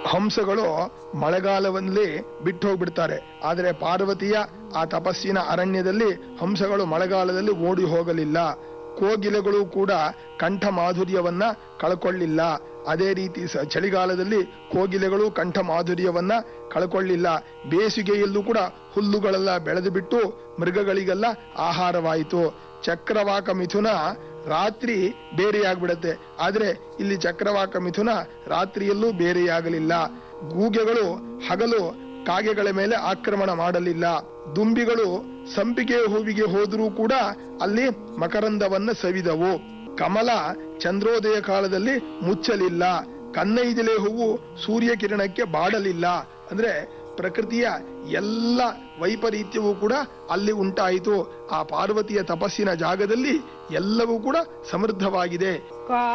ಹಂಸಗಳು ಮಳೆಗಾಲದಲ್ಲಿ ಬಿಟ್ಟು ಹೋಗ್ಬಿಡ್ತಾರೆ ಆದರೆ ಪಾರ್ವತಿಯ ಆ ತಪಸ್ಸಿನ ಅರಣ್ಯದಲ್ಲಿ ಹಂಸಗಳು ಮಳೆಗಾಲದಲ್ಲಿ ಓಡಿ ಹೋಗಲಿಲ್ಲ ಕೋಗಿಲೆಗಳು ಕೂಡ ಕಂಠ ಮಾಧುರ್ಯವನ್ನ ಕಳ್ಕೊಳ್ಳಿಲ್ಲ ಅದೇ ರೀತಿ ಸ- ಚಳಿಗಾಲದಲ್ಲಿ ಕೋಗಿಲೆಗಳು ಕಂಠ ಮಾಧುರ್ಯವನ್ನ ಕಳ್ಕೊಳ್ಳಿಲ್ಲ ಬೇಸಿಗೆಯಲ್ಲೂ ಕೂಡ ಹುಲ್ಲುಗಳೆಲ್ಲ ಬೆಳೆದು ಬಿಟ್ಟು ಮೃಗಗಳಿಗೆಲ್ಲ ಆಹಾರವಾಯಿತು ಚಕ್ರವಾಕ ಮಿಥುನ ರಾತ್ರಿ ಬೇರೆಯಾಗ್ಬಿಡತ್ತೆ ಆದ್ರೆ ಇಲ್ಲಿ ಚಕ್ರವಾಕ ಮಿಥುನ ರಾತ್ರಿಯಲ್ಲೂ ಬೇರೆಯಾಗಲಿಲ್ಲ ಗೂಗೆಗಳು ಹಗಲು ಕಾಗೆಗಳ ಮೇಲೆ ಆಕ್ರಮಣ ಮಾಡಲಿಲ್ಲ ದುಂಬಿಗಳು ಸಂಪಿಗೆ ಹೂವಿಗೆ ಹೋದರೂ ಕೂಡ ಅಲ್ಲಿ ಮಕರಂದವನ್ನ ಸವಿದವು ಕಮಲ ಚಂದ್ರೋದಯ ಕಾಲದಲ್ಲಿ ಮುಚ್ಚಲಿಲ್ಲ ಕನ್ನೈದಿಲೆ ಹೂವು ಸೂರ್ಯ ಕಿರಣಕ್ಕೆ ಬಾಡಲಿಲ್ಲ ಅಂದ್ರೆ ಪ್ರಕೃತಿಯ ಎಲ್ಲ ವೈಪರೀತ್ಯವೂ ಕೂಡ ಅಲ್ಲಿ ಉಂಟಾಯಿತು ಆ ಪಾರ್ವತಿಯ ತಪಸ್ಸಿನ ಜಾಗದಲ್ಲಿ ಎಲ್ಲವೂ ಕೂಡ ಸಮೃದ್ಧವಾಗಿದೆ ಕಾ